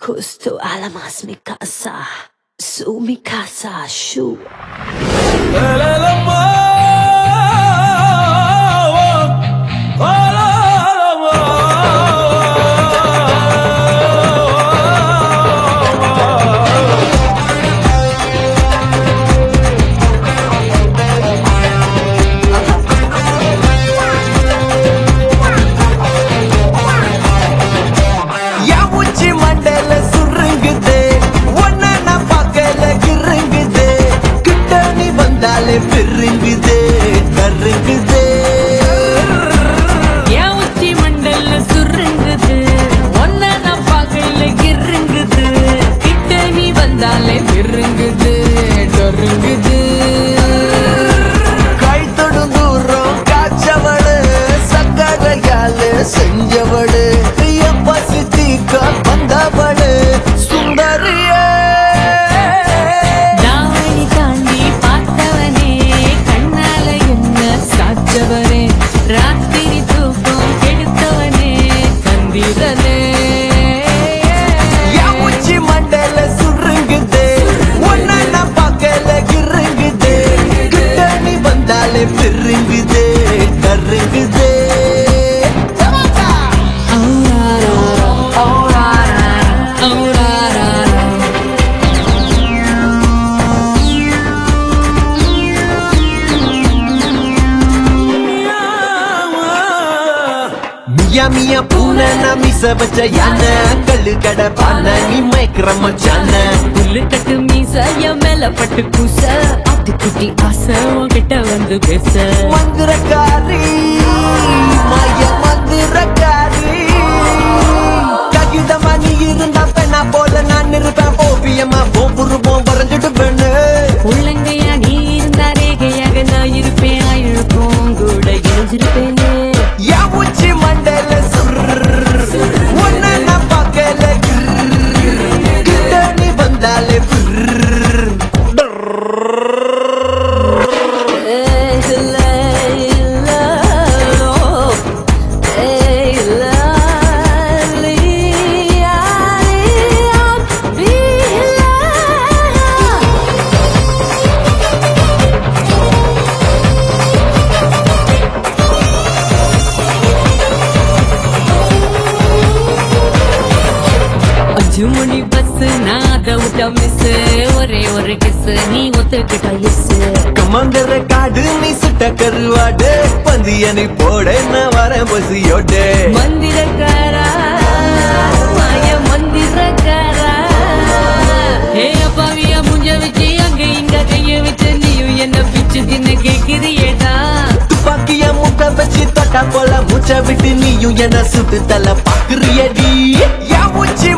Justo alamas mi casa, su mi casa, shu. என் உச்சி மண்டையில சுருங்குது ஒன்ன நான் பார்க்கல கிருங்குது கிட்ட நீ வந்தாலே பெருங்குது கருங்குது என் உச்சி மண்டல்ல சுருங்குது ஒன்ன நான் பார்க்கல கிருங்குது கிட்ட நீ வந்தாலே விருங்குது டொருங்குது கை தொடும் தூரம் காய்ச்சவளு சக்கரையால செஞ்சவளு என் பசி தீக்க வந்தவளு சுந்தரியே தாவணி தாண்டி பார்த்தவனே கண்ணால என்ன சாச்சவனே ராத்திரி தூக்கம் கெடுத்தவனே தந்திரனே என் உச்சி மண்டையில சுருங்குது ஒன்ன நான் பார்க்கல கிருங்குது கிட்ட நீ வந்தாலே பெருங்குது கருங்குது மியா மியா பூனை நான் மிச வச்ச யானை கல்லு கடை பானை நீ மயக்கிற மச்சான புல்லு கட்டு மீச என் மேல பட்டு பூச ஆட்டுக்குட்டி ஆசை உன்கிட்ட வந்து பேச மந்திரக்காரி மாய மந்திரக்காரி ககிதமா நீ இருந்தா பெண்ணா போல நான் இருப்பேன் ஓவியமா போப்புருப்போம் வரைஞ்சிட்டு பெண்ணு உள்ளங்கையா நீ இருந்தா ரேகையாக நான் இருப்பேன் இழுப்போம் கூட இணைஞ்சிருப்பேனே என் உச்சி மண்டையில சுர்ரு. உன்னை நான் பார்க்கல கிர்ரு. கிட்ட நீ வந்தாலே பிர்ரு. அஞ்சு மணி பஸ் நான் அதை விட்ட மிஸ் ஒரே ஒரு கிஸ் நீ ஒத்துக்கிட்ட எஸ் கமந்தர காடு நீ சுட்ட கருவாடு பந்தியனை போட நான் வரேன் பசியோட மந்திரக்காரா மாய மந்திரக்காரா ஏ அப்பாவியா முஞ்ச வச்சு அங்க இங்க கைய வச்சு நீயும் என்ன பிச்சு தின்ன கேக்குறியேடா துப்பாக்கிய முட்டை வச்சு தொட்டா போல மூச்சை விட்டு நீயும் என்ன சுட்டு தலை பாக்குறியடி என் உச்சி